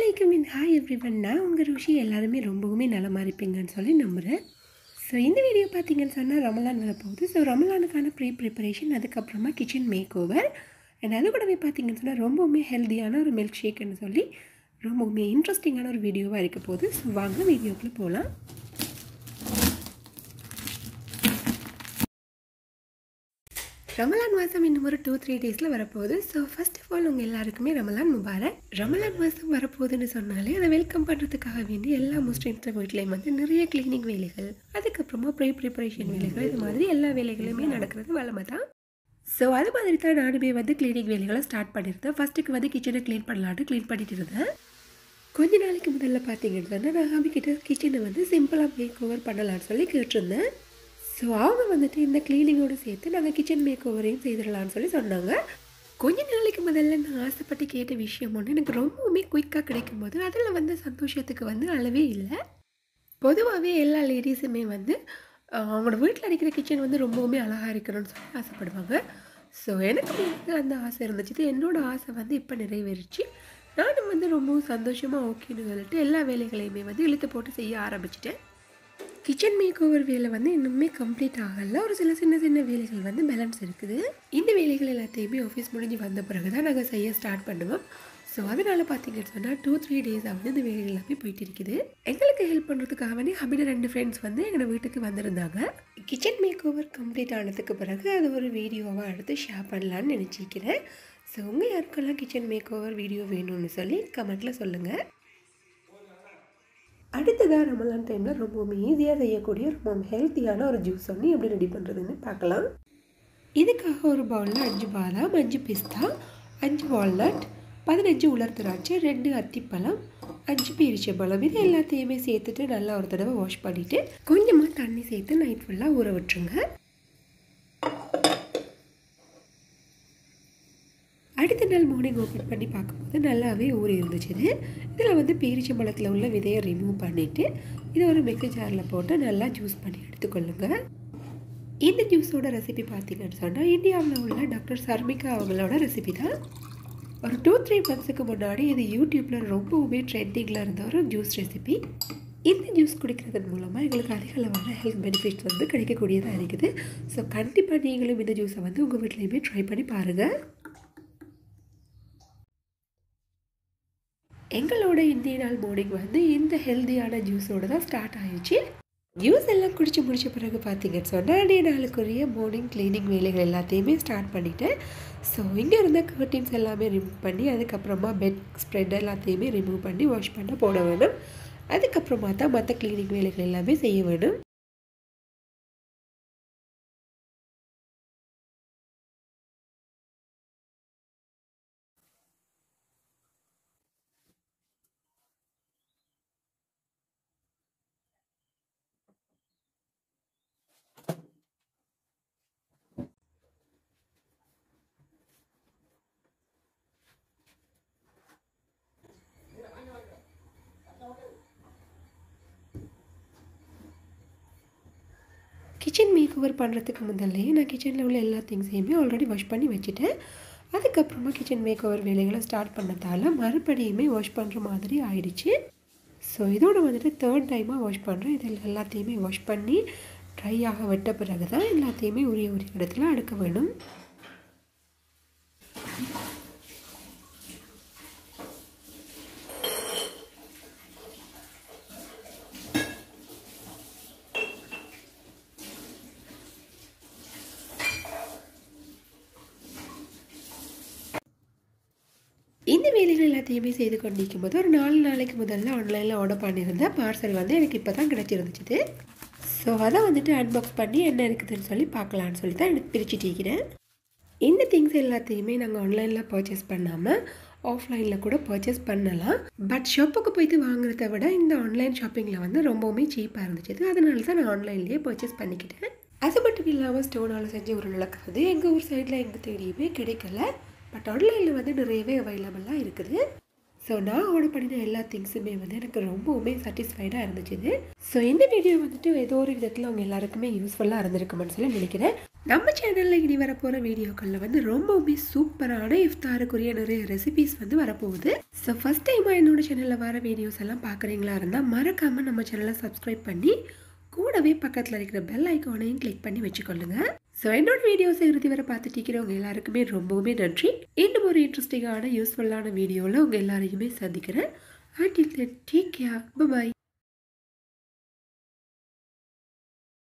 வலைக்கம் இன் hi everyone நான் உங்கள் ருஷி எல்லாருமே ரொம்பவுமே நலமாக இருப்பீங்கன்னு சொல்லி நம்புகிறேன் ஸோ இந்த வீடியோ பார்த்தீங்கன்னு சொன்னால் ரமலான் வரப்போகுது ஸோ ரமலானுக்கான ப்ரீ ப்ரிப்பரேஷன் அதுக்கப்புறமா கிச்சன் மேக் ஓவர் அண்ட் அது கூடவே பார்த்தீங்கன்னு சொன்னால் ரொம்பவுமே ஹெல்த்தியான ஒரு மில்க் ஷேக்குன்னு சொல்லி ரொம்பவுமே இன்ட்ரெஸ்டிங்கான ஒரு வீடியோவாக இருக்க போகுது ஸோ வாங்க வீடியோக்குள்ளே போகலாம் ரமலான் மாதம் இன்னும் ஒரு டூ த்ரீ டேஸில் வரப்போகுது ஸோ ஃபர்ஸ்ட் ஆஃப் ஆல் உங்கள் எல்லாருக்குமே ரமலான் முபாரக் ரமலான் மாதம் வரப்போகுதுன்னு சொன்னாலே அதை வெல்கம் பண்ணுறதுக்காக வேண்டி எல்லா முஸ்லீம்ஸ் வீட்லேயும் வந்து நிறைய கிளீனிங் வேலைகள் அதுக்கப்புறமா ப்ரீ ப்ரிப்பரேஷன் வேலைகள் இது மாதிரி எல்லா வேலைகளுமே நடக்கிறது வளமை தான் ஸோ அது மாதிரி தான் நானுமே வந்து கிளீனிங் வேலைகளை ஸ்டார்ட் பண்ணியிருந்தேன் ஃபஸ்ட்டுக்கு வந்து கிச்சனை க்ளீன் பண்ணலான்னு க்ளீன் பண்ணிட்டு இருந்தேன் கொஞ்ச நாளைக்கு முதல்ல பார்த்தீங்கன்னு சொன்னால் நான் ஹாபி கிட்ட கிச்சனை வந்து சிம்பிளாக மேக் ஓவர் பண்ணலான்னு சொல்லி கேட்டிருந்தேன் ஸோ அவங்க வந்துட்டு இந்த க்ளீனிங்கோடு சேர்த்து நாங்கள் கிச்சன் மேக் ஓவரையும் செய்திடலான்னு சொல்லி சொன்னாங்க கொஞ்ச நாளைக்கு முதல்ல நான் ஆசைப்பட்டு கேட்ட விஷயம் ஒன்று எனக்கு ரொம்பவுமே குயிக்காக கிடைக்கும் போது அதில் வந்து சந்தோஷத்துக்கு வந்து அளவே இல்லை பொதுவாகவே எல்லா லேடிஸுமே வந்து அஹ், அவங்களோட வீட்டில் இருக்கிற கிச்சன் வந்து ரொம்பவுமே அழகாக இருக்கணும்னு சொல்லி ஆசைப்படுவாங்க ஸோ எனக்கு வந்து அந்த ஆசை இருந்துச்சு இது என்னோட ஆசை வந்து இப்போ நிறைவேறிச்சு நானும் வந்து ரொம்பவும் சந்தோஷமாக ஓகேன்னு சொல்லிட்டு எல்லா வேலைகளையுமே வந்து இழுத்து போட்டு செய்ய ஆரம்பிச்சிட்டேன் கிச்சன் மேக் ஓவர் வேலை வந்து இன்னுமே கம்ப்ளீட் ஆகல ஒரு சில சின்ன சின்ன வேலைகள் வந்து பேலன்ஸ் இருக்குது இந்த வேலைகள் எல்லாத்தையுமே ஆஃபீஸ் முடிஞ்சு வந்த பிறகு தான் நாங்கள் செய்ய ஸ்டார்ட் பண்ணுவோம் ஸோ அதனால் பார்த்தீங்கன்னு சொன்னால் டூ த்ரீ டேஸ் ஆகுது இந்த வேலைகள் எல்லாமே போயிட்டு இருக்குது எங்களுக்கு ஹெல்ப் பண்ணுறதுக்காக வேண்டி ஹபிட ரெண்டு ஃப்ரெண்ட்ஸ் வந்து எங்கள் வீட்டுக்கு வந்திருந்தாங்க கிச்சன் மேக் ஓவர் கம்ப்ளீட் ஆனதுக்கு பிறகு அது ஒரு வீடியோவாக எடுத்து ஷேர் பண்ணலான்னு நினச்சிக்கிறேன் ஸோ உங்கள் யாருக்கெல்லாம் கிச்சன் மேக் ஓவர் வீடியோ வேணும்னு சொல்லி கமெண்ட்டில் சொல்லுங்கள் அடுத்ததாக ரமலான் டைமில் ரொம்பவுமே ஈஸியாக செய்யக்கூடிய ரொம்பவும் ஹெல்த்தியான ஒரு ஜூஸ் ஒன்று எப்படி ரெடி பண்ணுறதுன்னு பார்க்கலாம் இதுக்காக ஒரு பவுலில் அஞ்சு பாதாம் அஞ்சு பிஸ்தா அஞ்சு வால்நட் பதினஞ்சு உலர் திராட்சை ரெண்டு அத்திப்பழம் அஞ்சு பழம் இது எல்லாத்தையுமே சேர்த்துட்டு நல்லா ஒரு தடவை வாஷ் பண்ணிவிட்டு கொஞ்சமாக தண்ணி சேர்த்து நைட் ஃபுல்லாக ஊற விட்டுருங்க அடுத்த நாள் மார்னிங் ஓப்பன் பண்ணி பார்க்கும்போது நல்லாவே ஊறி இருந்துச்சு இது இதில் வந்து பேரிச்சம்பழத்தில் உள்ள விதையை ரிமூவ் பண்ணிவிட்டு இதை ஒரு மிக்ஸி ஜாரில் போட்டு நல்லா ஜூஸ் பண்ணி எடுத்துக்கொள்ளுங்க இந்த ஜூஸோட ரெசிபி பார்த்தீங்கன்னு சொன்னால் இந்தியாவில் உள்ள டாக்டர் சர்மிகா அவங்களோட ரெசிபி தான் ஒரு டூ த்ரீ மந்த்ஸுக்கு முன்னாடி இது யூடியூப்பில் ரொம்பவுமே ட்ரெண்டிங்கில் இருந்த ஒரு ஜூஸ் ரெசிபி இந்த ஜூஸ் குடிக்கிறதன் மூலமாக எங்களுக்கு அதிக அளவான ஹெல்த் பெனிஃபிட்ஸ் வந்து கிடைக்கக்கூடியதாக இருக்குது ஸோ கண்டிப்பாக நீங்களும் இந்த ஜூஸை வந்து உங்கள் வீட்லேயுமே ட்ரை பண்ணி பாருங்கள் எங்களோட இந்திய நாள் மார்னிங் வந்து இந்த ஹெல்த்தியான ஜூஸோட தான் ஸ்டார்ட் ஆயிடுச்சு ஜூஸ் எல்லாம் குடிச்சு முடிச்ச பிறகு பார்த்தீங்கன்னு சொன்னால் அன்றைய நாளுக்குரிய மார்னிங் க்ளீனிங் வேலைகள் எல்லாத்தையுமே ஸ்டார்ட் பண்ணிட்டேன் ஸோ இங்கே இருந்த கர்டின்ஸ் எல்லாமே ரிமூவ் பண்ணி அதுக்கப்புறமா பெட் ஸ்ப்ரெட் எல்லாத்தையுமே ரிமூவ் பண்ணி வாஷ் பண்ண போட வேணும் அதுக்கப்புறமா தான் மற்ற க்ளீனிங் வேலைகள் எல்லாமே செய்ய வேணும் கிச்சன் மேக் ஓவர் பண்ணுறதுக்கு முதல்லையே நான் கிச்சனில் உள்ள எல்லா திங்ஸையுமே ஆல்ரெடி வாஷ் பண்ணி வச்சுட்டேன் அதுக்கப்புறமா கிச்சன் மேக் ஓவர் வேலைகளை ஸ்டார்ட் பண்ணதால் மறுபடியுமே வாஷ் பண்ணுற மாதிரி ஆயிடுச்சு ஸோ இதோட வந்துட்டு தேர்ட் டைமாக வாஷ் பண்ணுறேன் இதில் எல்லாத்தையுமே வாஷ் பண்ணி ட்ரை ஆக விட்ட பிறகு தான் எல்லாத்தையுமே உரிய உரிய இடத்துல அடுக்க வேணும் இந்த வேலைகள் எல்லாத்தையுமே செய்து கொண்டிருக்கும் போது ஒரு நாலு நாளைக்கு முதல்ல ஆன்லைனில் ஆர்டர் பண்ணியிருந்தேன் பார்சல் வந்து எனக்கு இப்போ தான் கிடச்சிருந்துச்சு ஸோ அதை வந்துட்டு அன்பாக்ஸ் பண்ணி என்ன இருக்குதுன்னு சொல்லி பார்க்கலான்னு சொல்லி தான் எனக்கு பிரிச்சுட்டிருக்கிறேன் இந்த திங்ஸ் எல்லாத்தையுமே நாங்கள் ஆன்லைனில் பர்ச்சேஸ் பண்ணாமல் ஆஃப்லைனில் கூட பர்ச்சேஸ் பண்ணலாம் பட் ஷாப்புக்கு போயிட்டு வாங்குறத விட இந்த ஆன்லைன் ஷாப்பிங்கில் வந்து ரொம்பவுமே சீப்பாக இருந்துச்சு அதனால தான் நான் ஆன்லைன்லேயே பர்ச்சேஸ் பண்ணிக்கிட்டேன் அது மட்டும் இல்லாமல் ஸ்டோனால் செஞ்ச ஒரு வந்து எங்கள் ஊர் சைடில் எங்கள் தேடியுமே கிடைக்கல பட் ஆன்லைனில் வந்து நிறையவே அவைலபிளாக இருக்குது ஸோ நான் ஆர்டர் பண்ணின எல்லா திங்ஸுமே வந்து எனக்கு ரொம்பவுமே சாட்டிஸ்ஃபைடாக இருந்துச்சு ஸோ இந்த வீடியோ வந்துட்டு ஏதோ ஒரு விதத்தில் அவங்க எல்லாருக்குமே யூஸ்ஃபுல்லாக இருந்திருக்குமென்னு சொல்லி நினைக்கிறேன் நம்ம சேனலில் இனி வரப்போகிற வீடியோக்களில் வந்து ரொம்பவுமே சூப்பரான இஃப்தாருக்குரிய நிறைய ரெசிபிஸ் வந்து வரப்போகுது ஸோ ஃபஸ்ட் டைமாக என்னோட சேனலில் வர வீடியோஸ் எல்லாம் பார்க்குறீங்களா இருந்தால் மறக்காமல் நம்ம சேனலை சப்ஸ்கிரைப் பண்ணி கூடவே பக்கத்தில் இருக்கிற பெல் ஐக்கானையும் கிளிக் பண்ணி வச்சுக்கொள்ளுங்க ஸோ என்னோட வீடியோஸ் இறுதி வரை பார்த்துட்டு இருக்கிறவங்க எல்லாருக்குமே ரொம்பவுமே நன்றி இன்னும் ஒரு இன்ட்ரெஸ்டிங்கான யூஸ்ஃபுல்லான வீடியோவில் உங்கள் எல்லாரையுமே சந்திக்கிறேன் அண்டில் டேக் கேர் பாய்